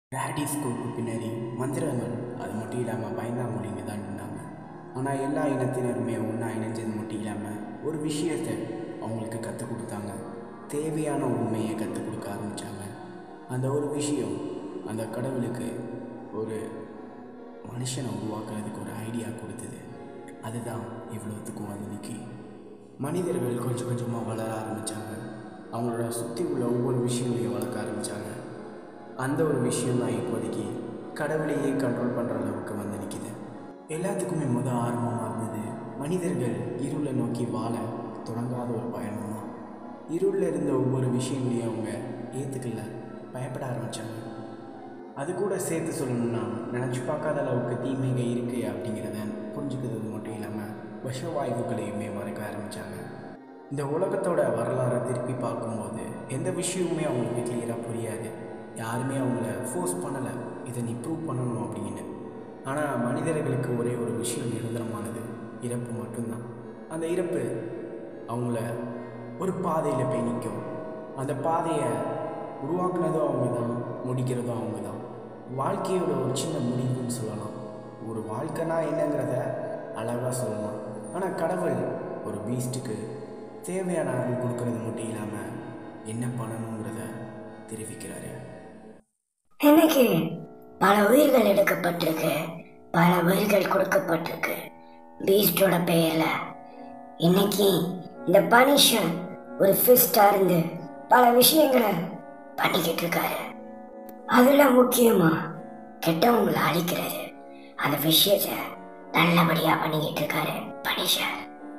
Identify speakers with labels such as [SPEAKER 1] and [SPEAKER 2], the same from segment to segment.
[SPEAKER 1] ராடிஸ்கோக்கு பின்னாடி மந்திரங்கள் அது மட்டும் இல்லாமல் பயந்தாமொழிங்க தான் இருந்தாங்க ஆனால் எல்லா இனத்தினருமே ஒன்றா இணைஞ்சது மட்டும் இல்லாமல் ஒரு விஷயத்தை அவங்களுக்கு கற்றுக் கொடுத்தாங்க தேவையான உண்மையை கற்றுக் கொடுக்க ஆரம்பித்தாங்க அந்த ஒரு விஷயம் அந்த கடவுளுக்கு ஒரு மனுஷனை உருவாக்குறதுக்கு ஒரு ஐடியா கொடுத்தது அதுதான் இவ்வளோத்துக்கும் வந்து நிற்கி மனிதர்கள் கொஞ்சம் கொஞ்சமாக வளர ஆரம்பித்தாங்க அவங்களோட சுற்றி உள்ள ஒவ்வொரு விஷயங்களையும் வளர்க்க ஆரம்பித்தாங்க அந்த ஒரு விஷயம் தான் இப்போதைக்கு கடவுளையே கண்ட்ரோல் பண்ணுற அளவுக்கு வந்து நிற்கிது எல்லாத்துக்குமே முத ஆரம்பமாக இருந்தது மனிதர்கள் இருளை நோக்கி வாழ தொடங்காத ஒரு பயணம் தான் இருளில் இருந்த ஒவ்வொரு விஷயங்களையும் அவங்க ஏற்றுக்கல பயப்பட ஆரம்பித்தாங்க அது கூட சேர்த்து சொல்லணும்னா நினச்சி பார்க்காத அளவுக்கு தீமைங்க இருக்குது அப்படிங்கிறத புரிஞ்சுக்கிறது மட்டும் இல்லாமல் விஷவாயுக்களையுமே மறைக்க ஆரம்பித்தாங்க இந்த உலகத்தோட வரலாறை திருப்பி பார்க்கும்போது எந்த விஷயமுமே அவங்களுக்கு கிளியராக புரியாது யாருமே அவங்கள ஃபோர்ஸ் பண்ணலை இதை நீ ப்ரூவ் பண்ணணும் அப்படின்னு ஆனால் மனிதர்களுக்கு ஒரே ஒரு விஷயம் நிரந்தரமானது இறப்பு மட்டும்தான் அந்த இறப்பு அவங்கள ஒரு பாதையில் போய் நிற்கும் அந்த பாதையை உருவாக்குனதும் அவங்க தான் முடிக்கிறதும் அவங்க தான் வாழ்க்கையோட ஒரு சின்ன முடிவுன்னு சொல்லலாம் ஒரு வாழ்க்கைனா என்னங்கிறத அழகாக சொல்லலாம் ஆனால் கடவுள் ஒரு பீஸ்ட்டுக்கு தேவையான அருள் கொடுக்கறது மட்டும் இல்லாமல் என்ன பண்ணணுங்கிறத தெரிவிக்கிறாரு
[SPEAKER 2] இன்னைக்கு பல உயிர்கள் எடுக்கப்பட்டிருக்கு பல உயிர்கள் கொடுக்கப்பட்டிருக்கு பீஸ்டோட பெயர்ல இன்னைக்கு இந்த பனிஷன் ஒரு ஃபிஸ்டா இருந்து பல விஷயங்களை பண்ணிக்கிட்டு இருக்காரு அதுல முக்கியமா கெட்டவங்களை அழிக்கிறது அந்த விஷயத்த நல்லபடியா பண்ணிக்கிட்டு இருக்காரு பனிஷன்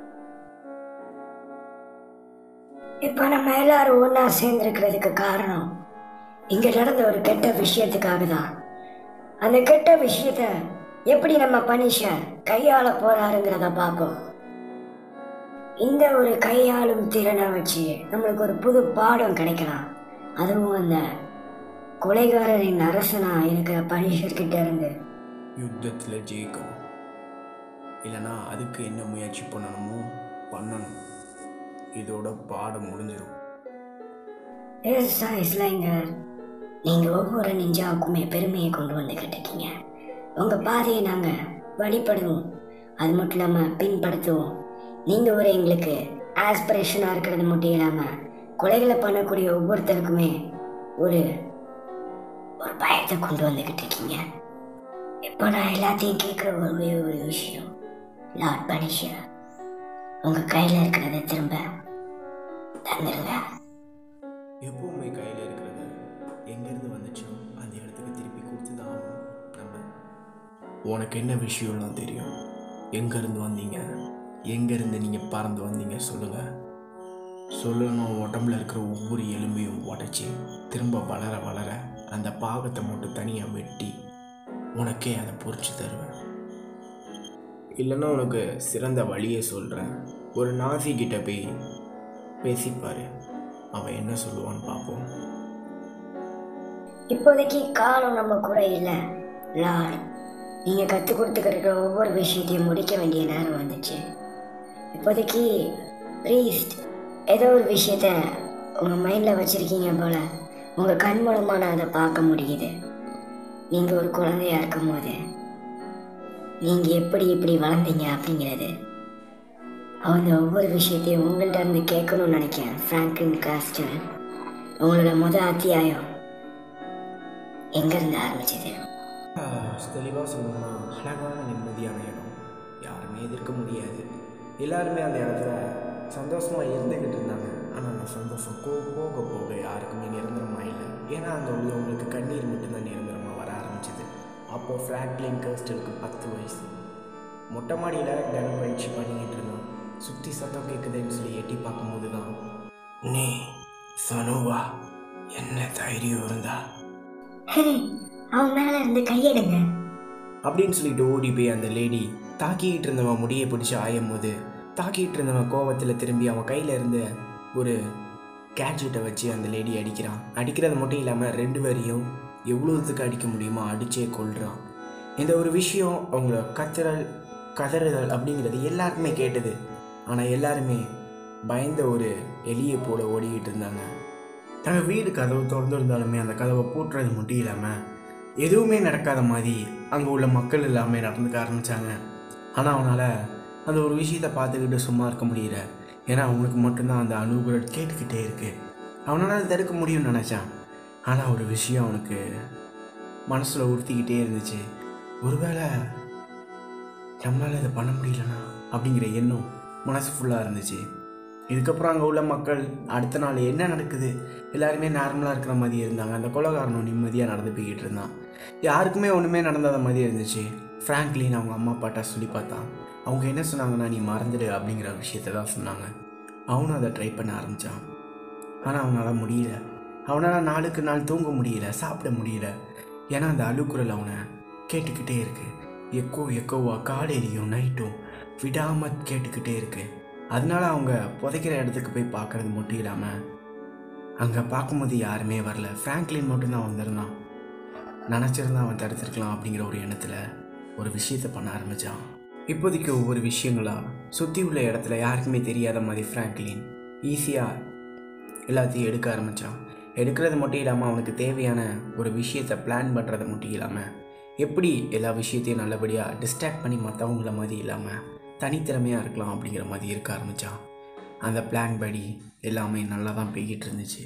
[SPEAKER 2] இப்ப நம்ம எல்லாரும் ஒன்னா சேர்ந்திருக்கிறதுக்கு காரணம் இங்க நடந்த ஒரு கெட்ட விஷயத்துக்காக தான் அந்த கெட்ட விஷயத்த எப்படி நம்ம பனிஷ கையாள போறாருங்கிறத பார்ப்போம் இந்த ஒரு கையாளும் திறனை வச்சு நம்மளுக்கு ஒரு புது பாடம் கிடைக்கலாம் அதுவும் அந்த கொலைகாரரின் அரசனா இருக்கிற பனிஷர்கிட்ட இருந்து
[SPEAKER 1] யுத்தத்தில் ஜெயிக்கணும் இல்லைனா அதுக்கு என்ன முயற்சி பண்ணணுமோ பண்ணணும் இதோட பாடம் முடிஞ்சிடும்
[SPEAKER 2] ஏசா இஸ்லாங்கர் நீங்க ஒவ்வொரு நெஞ்சாவுக்குமே பெருமையை கொண்டு வந்துகிட்டு இருக்கீங்க உங்க பாதையை நாங்க வழிபடுவோம் அது மட்டும் இல்லாம பின்படுத்துவோம் நீங்க ஒரு எங்களுக்கு ஆஸ்பிரேஷனா இருக்கிறது மட்டும் இல்லாம கொலைகளை பண்ணக்கூடிய ஒவ்வொருத்தருக்குமே ஒரு ஒரு பயத்தை கொண்டு வந்துகிட்டு இருக்கீங்க இப்போ நான் எல்லாத்தையும் கேட்குற ஒரே ஒரு விஷயம் லார்ட் பனிஷர் உங்க கையில இருக்கிறத திரும்ப தந்துருங்க
[SPEAKER 1] எப்பவுமே கையில் இருக்கிறது எங்கேருந்து வந்துச்சோ அந்த இடத்துக்கு திருப்பி கொடுத்து தான் ஆகணும் நம்ம உனக்கு என்ன விஷயம்லாம் தெரியும் எங்கேருந்து வந்தீங்க எங்கேருந்து நீங்கள் பறந்து வந்தீங்க சொல்லுங்கள் சொல்லணும் உடம்புல இருக்கிற ஒவ்வொரு எலும்பையும் உடச்சி திரும்ப வளர வளர அந்த பாகத்தை மட்டும் தனியாக வெட்டி உனக்கே அதை பொறிச்சு தருவேன் இல்லைன்னா உனக்கு சிறந்த வழியை சொல்கிறேன் ஒரு நாசி கிட்ட போய் பேசிப்பாரு அவன் என்ன சொல்லுவான்னு பார்ப்போம்
[SPEAKER 2] இப்போதைக்கு காலம் நம்ம கூட இல்லை லார்ட் நீங்க கற்றுக் கொடுத்துக்கிற ஒவ்வொரு விஷயத்தையும் முடிக்க வேண்டிய நேரம் வந்துச்சு இப்போதைக்கு ப்ரீஸ்ட் ஏதோ ஒரு விஷயத்த உங்க மைண்ட்ல வச்சிருக்கீங்க போல உங்க கண் மூலமா நான் அதை பார்க்க முடியுது நீங்க ஒரு குழந்தையா இருக்கும்போது நீங்க எப்படி இப்படி வளர்ந்தீங்க அப்படிங்கிறது அவங்க ஒவ்வொரு விஷயத்தையும் உங்கள்கிட்ட இருந்து கேட்கணும்னு நினைக்கிறேன் ஃப்ராங்க்லின் காஸ்டல் உங்களோட முத அத்தியாயம் எங்கேருந்து ஆரம்பிச்சது
[SPEAKER 1] தெளிவாக சொல்லணும்னா அழகான நிம்மதியான இடம் யாருமே எதிர்க்க முடியாது எல்லாருமே அந்த இடத்துல சந்தோஷமாக இருந்துக்கிட்டு இருந்தாங்க ஆனால் அந்த சந்தோஷம் போ போக போக யாருக்குமே நிரந்தரமாக இல்லை ஏன்னா அங்கே உள்ளவங்களுக்கு கண்ணீர் மட்டும்தான் நிரந்தரமாக வர ஆரம்பிச்சது அப்போது ஃப்ராங்க்லின் கர்ஸ்டலுக்கு பத்து வயசு மொட்டை மாடியில் தினப்பயிற்சி பண்ணிக்கிட்டு இருந்தான் சுற்றி சத்தம் கேட்குதுன்னு சொல்லி எட்டி பார்க்கும்போது தான் நீ சனுவா என்ன தைரியம் இருந்தா
[SPEAKER 2] ஹே அவன் மேல இருந்து கையெடுங்க
[SPEAKER 1] அப்படின்னு சொல்லிட்டு ஓடி போய் அந்த லேடி தாக்கிட்டு இருந்தவன் முடியை பிடிச்சி ஆயும் போது தாக்கிட்டு இருந்தவன் கோவத்தில் திரும்பி அவன் கையில் இருந்த ஒரு கேட்ஜெட்டை வச்சு அந்த லேடி அடிக்கிறான் அடிக்கிறது மட்டும் இல்லாமல் ரெண்டு பேரையும் எவ்வளோத்துக்கு அடிக்க முடியுமோ அடிச்சே கொள்கிறான் இந்த ஒரு விஷயம் அவங்கள கத்துறல் கதறுதல் அப்படிங்கிறது எல்லாருக்குமே கேட்டது ஆனால் எல்லாருமே பயந்த ஒரு எலியை போல ஓடிக்கிட்டு இருந்தாங்க தங்கள் வீடு கதவு திறந்துருந்தாலுமே அந்த கதவை பூட்டுறது மட்டும் இல்லாமல் எதுவுமே நடக்காத மாதிரி அங்கே உள்ள மக்கள் எல்லாமே நடந்துக்க ஆரம்பித்தாங்க ஆனால் அவனால் அந்த ஒரு விஷயத்தை பார்த்துக்கிட்டு சும்மா இருக்க முடியல ஏன்னா அவனுக்கு மட்டும்தான் அந்த அணுகுரல் கேட்டுக்கிட்டே இருக்கு அவனால் அதை தடுக்க முடியும்னு நினச்சான் ஆனால் ஒரு விஷயம் அவனுக்கு மனசில் உறுத்திக்கிட்டே இருந்துச்சு ஒருவேளை நம்மளால் இதை பண்ண முடியலனா அப்படிங்கிற எண்ணம் மனசு ஃபுல்லாக இருந்துச்சு இதுக்கப்புறம் அங்கே உள்ள மக்கள் அடுத்த நாள் என்ன நடக்குது எல்லாருமே நார்மலாக இருக்கிற மாதிரி இருந்தாங்க அந்த கொலகாரனும் நிம்மதியாக நடந்து போய்கிட்டு இருந்தான் யாருக்குமே ஒன்றுமே நடந்தாத மாதிரி இருந்துச்சு ஃப்ராங்க்லின் அவங்க அம்மா அப்பாட்ட சொல்லி பார்த்தான் அவங்க என்ன சொன்னாங்கன்னா நீ மறந்துடு அப்படிங்கிற விஷயத்த தான் சொன்னாங்க அவனும் அதை ட்ரை பண்ண ஆரம்பித்தான் ஆனால் அவனால் முடியல அவனால் நாளுக்கு நாள் தூங்க முடியல சாப்பிட முடியல ஏன்னா அந்த அழுக்குரல் அவனை கேட்டுக்கிட்டே இருக்கு எக்கோ எக்கோவா காலையிலையும் நைட்டும் விடாமல் கேட்டுக்கிட்டே இருக்கு அதனால அவங்க புதைக்கிற இடத்துக்கு போய் பார்க்கறது மட்டும் இல்லாமல் அங்கே பார்க்கும்போது யாருமே வரல ஃப்ராங்க்லின் மட்டும்தான் வந்திருந்தான் நினச்சிருந்தா அவன் தடுத்திருக்கலாம் அப்படிங்கிற ஒரு எண்ணத்தில் ஒரு விஷயத்தை பண்ண ஆரம்பித்தான் இப்போதைக்கு ஒவ்வொரு விஷயங்களா சுற்றி உள்ள இடத்துல யாருக்குமே தெரியாத மாதிரி ஃப்ராங்க்லின் ஈஸியாக எல்லாத்தையும் எடுக்க ஆரம்பித்தான் எடுக்கிறது மட்டும் இல்லாமல் அவனுக்கு தேவையான ஒரு விஷயத்தை பிளான் பண்ணுறது மட்டும் இல்லாமல் எப்படி எல்லா விஷயத்தையும் நல்லபடியாக டிஸ்ட்ராக்ட் பண்ணி மற்றவங்கள மாதிரி இல்லாமல் தனித்திறமையாக இருக்கலாம் அப்படிங்கிற மாதிரி இருக்க ஆரம்பித்தான் அந்த பிளான் படி எல்லாமே நல்லா தான் போய்கிட்டு இருந்துச்சு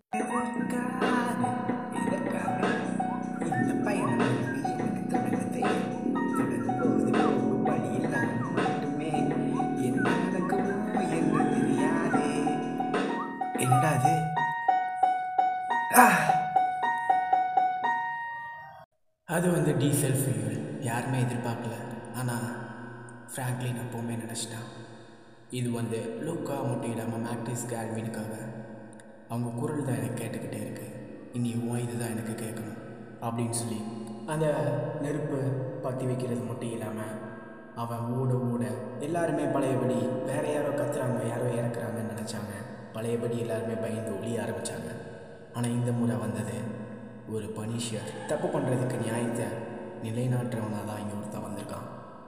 [SPEAKER 1] இந்த பயணம் எனக்கு தொடங்குதே தொடரும் போது போகும் வழியெல்லாம் மட்டுமே என்ன நடக்குமோ என்று தெரியாதே என்னடா அது ஆ! அது வந்து டீசல் ஃபியூல் யாருமே எதிர்பார்க்கல ஆனால் ஃப்ராங்க்லின் அப்போவுமே நினச்சிட்டான் இது வந்து லூக்கா மட்டும் இல்லாமல் மேக்டிஸ் கேல்வினுக்காக அவங்க குரல் தான் எனக்கு கேட்டுக்கிட்டே இருக்கு இனி உன் இது தான் எனக்கு கேட்கணும் அப்படின்னு சொல்லி அந்த நெருப்பு பற்றி வைக்கிறது மட்டும் இல்லாமல் அவன் ஓட ஓட எல்லாருமே பழையபடி வேற யாரோ கத்துறாங்க யாரோ இறக்குறாங்கன்னு நினச்சாங்க பழையபடி எல்லாருமே பயந்து ஒளிய ஆரம்பித்தாங்க ஆனால் இந்த முறை வந்தது ஒரு பனிஷர் தப்பு பண்ணுறதுக்கு நியாயத்தை நிலைநாட்டுறவனாக தான் இங்கே ஒருத்தன் வந்திருக்கான்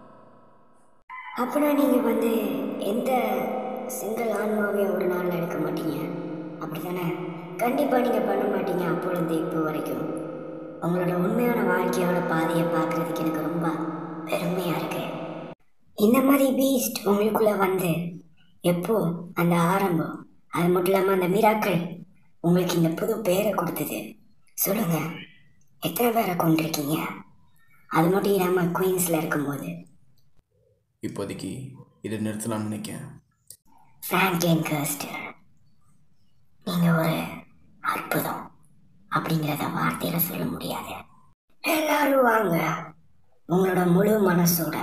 [SPEAKER 2] அப்படின்னா நீங்கள் வந்து எந்த சிங்கிள் ஆன்மாவையும் ஒரு நாளில் எடுக்க மாட்டீங்க அப்படி தானே கண்டிப்பாக நீங்கள் பண்ண மாட்டீங்க அப்பொழுது இப்போ வரைக்கும் உங்களோட உண்மையான வாழ்க்கையோட பாதையை பார்க்குறதுக்கு எனக்கு ரொம்ப பெருமையாக இருக்கு இந்த மாதிரி பீஸ்ட் உங்களுக்குள்ளே வந்து எப்போ அந்த ஆரம்பம் அது மட்டும் இல்லாமல் அந்த மிராக்கள் உங்களுக்கு இந்த புது பேரை கொடுத்தது சொல்லுங்கள் எத்தனை பேரை கொண்டிருக்கீங்க அது மட்டும் இல்லாமல் குயின்ஸில் இருக்கும்போது
[SPEAKER 1] இப்போதைக்கு இதை நிறுத்தலாம்னு நினைக்கிறேன்
[SPEAKER 2] ஃப்ராங்க்லின் கர்ஸ்டர் நீங்கள் ஒரு அற்புதம் அப்படிங்கிறத வார்த்தையில் சொல்ல முடியாது எல்லாரும் வாங்க உங்களோட முழு மனசோட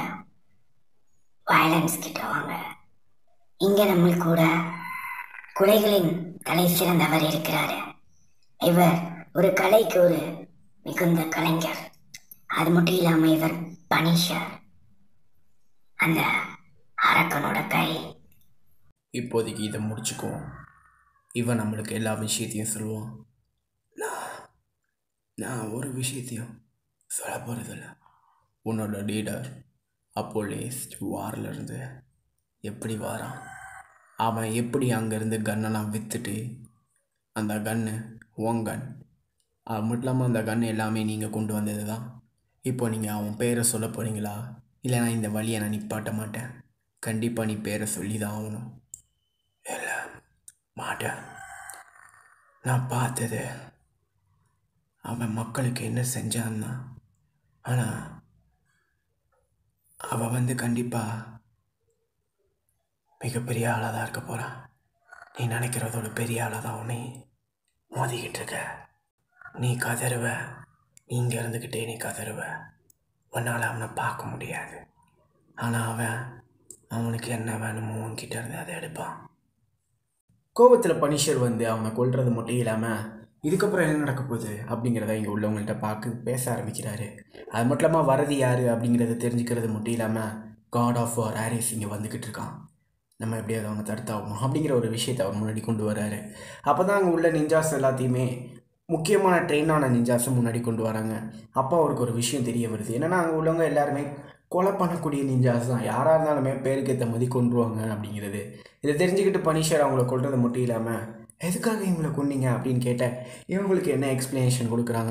[SPEAKER 2] வயலன்ஸ் கிட்ட வாங்க இங்கே நம்ம கூட குலைகளின் தலை சிறந்தவர் இருக்கிறாரு இவர் ஒரு கலைக்கு ஒரு மிகுந்த கலைஞர் அது மட்டும் இல்லாமல் இவர் பனிஷர் அந்த அரக்கனோட கை
[SPEAKER 1] இப்போதைக்கு இதை முடிச்சுக்குவோம் இவன் நம்மளுக்கு எல்லா விஷயத்தையும் சொல்லுவான் நான் நான் ஒரு விஷயத்தையும் சொல்ல போகிறதில்ல உன்னோட லீடர் அப்போலேஸ்ட் வாரிலிருந்து எப்படி வாரான் அவன் எப்படி அங்கேருந்து கன்னெல்லாம் விற்றுட்டு அந்த கன்று உன் கன் அது மட்டும் இல்லாமல் அந்த கன் எல்லாமே நீங்கள் கொண்டு வந்தது தான் இப்போ நீங்கள் அவன் பேரை சொல்ல போகிறீங்களா இல்லைனா இந்த வழியை நான் நிப்பாட்ட மாட்டேன் கண்டிப்பாக நீ பேரை சொல்லி தான் ஆகணும் இல்லை மாட்டேன் நான் பார்த்தது அவன் மக்களுக்கு என்ன செஞ்சான்னா ஆனால் அவன் வந்து கண்டிப்பாக மிகப்பெரிய ஆளாக தான் இருக்க போகிறான் நீ நினைக்கிறதோட பெரிய ஆளாக தான் உன்னை மோதிக்கிட்டு இருக்க நீ கதறுவ நீ இங்கே இருந்துக்கிட்டே நீ கதறுவ உன்னால் அவனை பார்க்க முடியாது ஆனால் அவன் அவனுக்கு என்ன வேணுமோ உன்கிட்ட இருந்து அதை எடுப்பான் கோபத்தில் பனிஷர் வந்து அவனை கொல்றது மட்டும் இல்லாமல் இதுக்கப்புறம் என்ன நடக்க போகுது அப்படிங்கிறத இங்கே உள்ளவங்கள்ட்ட பார்க்க பேச ஆரம்பிக்கிறாரு அது மட்டும் இல்லாமல் வரது யார் அப்படிங்கிறத தெரிஞ்சுக்கிறது மட்டும் இல்லாமல் காட் ஆஃப் வார் ஹாரிஸ் இங்கே வந்துக்கிட்டு இருக்கான் நம்ம எப்படியாவது அவனை தடுத்தாகணும் அப்படிங்கிற ஒரு விஷயத்தை அவர் முன்னாடி கொண்டு வராரு அப்போ தான் அங்கே உள்ள நிஞ்சாஸ் எல்லாத்தையுமே முக்கியமான ட்ரெயினான நிஞ்சாஸை முன்னாடி கொண்டு வராங்க அப்போ அவருக்கு ஒரு விஷயம் தெரிய வருது என்னென்னா அங்கே உள்ளவங்க எல்லாருமே கொலை பண்ணக்கூடிய நிஞ்சாஸ் தான் யாராக இருந்தாலுமே பேருக்கு ஏற்ற மாதிரி கொண்டுருவாங்க அப்படிங்கிறது இதை தெரிஞ்சுக்கிட்டு பனிஷர் அவங்கள கொல்றது மட்டும் இல்லாமல் எதுக்காக இவங்களை கொன்னீங்க அப்படின்னு கேட்ட இவங்களுக்கு என்ன எக்ஸ்ப்ளனேஷன் கொடுக்குறாங்கன்னா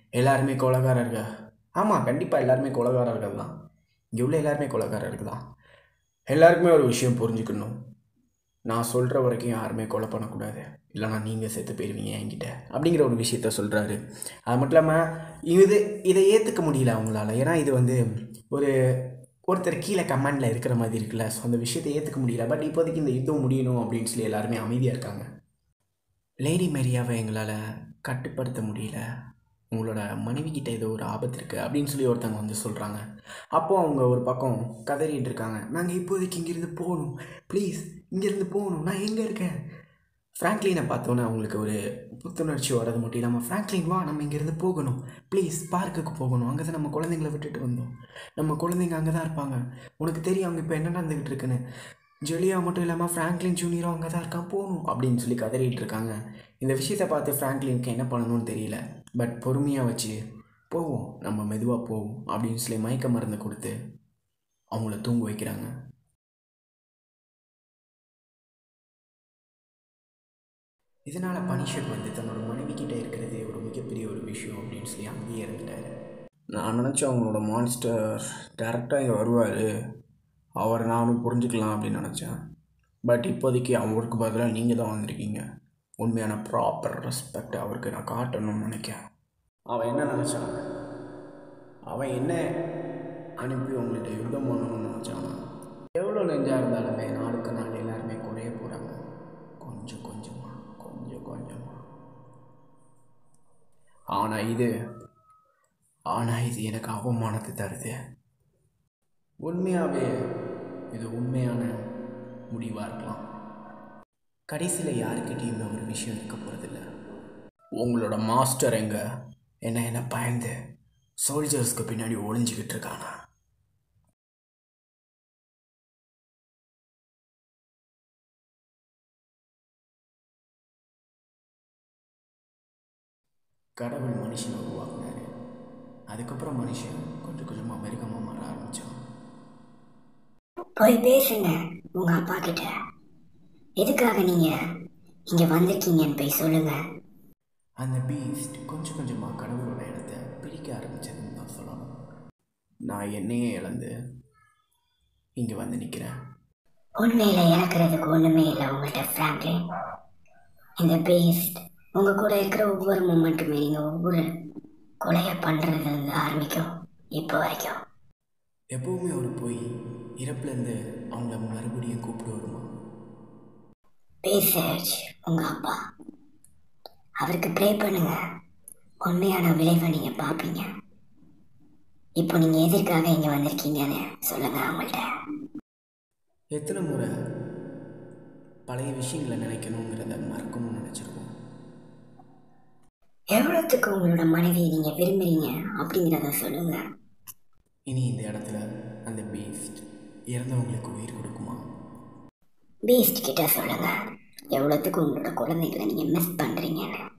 [SPEAKER 1] எல்லாருமே கொலகாரர்கள் ஆமாம் கண்டிப்பாக எல்லாருமே கொலகாரர்கள் தான் இங்கே உள்ள எல்லாருமே கொலகாரர்கள் தான் எல்லாருக்குமே ஒரு விஷயம் புரிஞ்சுக்கணும் நான் சொல்கிற வரைக்கும் யாருமே கொலை பண்ணக்கூடாது இல்லைனா நீங்கள் செத்து போயிருவீங்க என்கிட்ட அப்படிங்கிற ஒரு விஷயத்த சொல்கிறாரு அது மட்டும் இல்லாமல் இது இதை ஏற்றுக்க முடியல அவங்களால ஏன்னா இது வந்து ஒரு ஒருத்தர் கீழே கமெண்டில் இருக்கிற மாதிரி இருக்குல்ல ஸோ அந்த விஷயத்தை ஏற்றுக்க முடியல பட் இப்போதைக்கு இந்த யுத்தம் முடியணும் அப்படின்னு சொல்லி எல்லாருமே அமைதியாக இருக்காங்க லேடி மேரியாவை எங்களால் கட்டுப்படுத்த முடியல உங்களோட மனைவி கிட்ட ஏதோ ஒரு ஆபத்து இருக்குது அப்படின்னு சொல்லி ஒருத்தவங்க வந்து சொல்கிறாங்க அப்போது அவங்க ஒரு பக்கம் கதறிட்டு இருக்காங்க நாங்கள் இப்போதைக்கு இங்கேருந்து போகணும் ப்ளீஸ் இங்கேருந்து போகணும் நான் எங்கே இருக்கேன் ஃப்ராங்க்லினை பார்த்தோன்னே அவங்களுக்கு ஒரு புத்துணர்ச்சி வர்றது மட்டும் இல்லாமல் ஃப்ராங்க்லின் வா நம்ம இங்கேருந்து போகணும் ப்ளீஸ் பார்க்குக்கு போகணும் அங்கே தான் நம்ம குழந்தைங்கள விட்டுட்டு வந்தோம் நம்ம குழந்தைங்க அங்கே தான் இருப்பாங்க உனக்கு தெரியும் அவங்க இப்போ என்ன நடந்துக்கிட்டு இருக்குன்னு ஜெலியா மட்டும் இல்லாமல் ஃப்ராங்க்லின் ஜூனியரும் அங்கே தான் இருக்கான் போகணும் அப்படின்னு சொல்லி கதறிட்டு இருக்காங்க இந்த விஷயத்தை பார்த்து ஃப்ராங்க்லினுக்கு என்ன பண்ணணும்னு தெரியல பட் பொறுமையாக வச்சு போவோம் நம்ம மெதுவாக போவோம் அப்படின்னு சொல்லி மயக்க மருந்து கொடுத்து அவங்கள தூங்க வைக்கிறாங்க இதனால் பனிஷர் வந்து தன்னோட மனைவி கிட்ட இருக்கிறதே ஒரு மிகப்பெரிய ஒரு விஷயம் அப்படின்னு சொல்லி அங்கேயே இருந்துட்டாரு நான் நினச்சேன் அவங்களோட மான்ஸ்டர் டேரெக்டாக இங்கே வருவார் அவர் நானும் புரிஞ்சுக்கலாம் அப்படின்னு நினச்சேன் பட் இப்போதைக்கு அவருக்கு பதிலாக நீங்கள் தான் வந்திருக்கீங்க உண்மையான ப்ராப்பர் ரெஸ்பெக்ட் அவருக்கு நான் காட்டணும்னு நினைக்கிறேன் அவன் என்ன நினச்சான் அவன் என்ன அனுப்பி உங்கள்கிட்ட யுத்தம் பண்ணணும்னு நினச்சான் எவ்வளோ நெஞ்சாக இருந்தாலுமே நாளுக்கு நாள் எல்லாருமே குறைய போகிறாங்க கொஞ்சம் கொஞ்சமாக கொஞ்சம் கொஞ்சமாக ஆனால் இது ஆனால் இது எனக்கு அவமானத்தை தருது உண்மையாகவே இது உண்மையான முடிவாக இருக்கலாம் கடைசியில் யாருக்கிட்டேயுமே ஒரு விஷயம் இருக்க போகிறதில்ல உங்களோட மாஸ்டர் எங்க என்ன என்ன பயந்து சோல்ஜர்ஸ்க்கு பின்னாடி ஒளிஞ்சிக்கிட்டு இருக்கானா கடவுள் மனுஷனை உருவாக்குனாரு அதுக்கப்புறம் மனுஷன் கொஞ்சம் கொஞ்சமாக மிருகமாக மாற ஆரம்பித்தான்
[SPEAKER 2] போய் பேசுங்க உங்க அப்பா கிட்ட எதுக்காக நீங்க இங்க வந்திருக்கீங்கன்னு போய் சொல்லுங்க
[SPEAKER 1] அந்த பீஸ்ட் கொஞ்சம் கொஞ்சமாக கடவுளோட இடத்த பிடிக்க ஆரம்பிச்சதுன்னு தான் சொல்லணும் நான் என்னையே இழந்து இங்கே வந்து நிற்கிறேன்
[SPEAKER 2] உண்மையில இறக்குறதுக்கு ஒண்ணுமே இல்லை உங்கள்கிட்ட ஃப்ராங்க்லின் இந்த பேஸ்ட் உங்க கூட இருக்கிற ஒவ்வொரு மூமெண்ட்டுமே நீங்க ஒவ்வொரு கொலையை பண்றதுல இருந்து ஆரம்பிக்கும் இப்போ வரைக்கும்
[SPEAKER 1] எப்போவுமே ஒரு போய் இறப்புலேருந்து அவங்கள மறுபடியும் கூப்பிட்டு வருமா
[SPEAKER 2] பேசேஜ் உங்க அப்பா அவருக்கு ப்ரே பண்ணுங்க உண்மையான விளைவை நீங்க பார்ப்பீங்க இப்போ நீங்க எதற்காக இங்க வந்திருக்கீங்கன்னு சொல்லுங்க அவங்கள்ட்ட
[SPEAKER 1] எத்தனை முறை பழைய விஷயங்களை நினைக்கணுங்கிறத மறக்கணும்னு நினச்சிருக்கோம்
[SPEAKER 2] எவ்வளோத்துக்கு உங்களோட மனைவியை நீங்க விரும்புறீங்க அப்படிங்கிறத சொல்லுங்க
[SPEAKER 1] இனி இந்த இடத்துல அந்த பீஸ்ட் இறந்தவங்களுக்கு உயிர் கொடுக்குமா
[SPEAKER 2] பீஸ்ட் கிட்ட சொல்லுங்க எவ்வளோத்துக்கு உங்களோட குழந்தைகளை நீங்க மிஸ் பண்றீங்கன்னு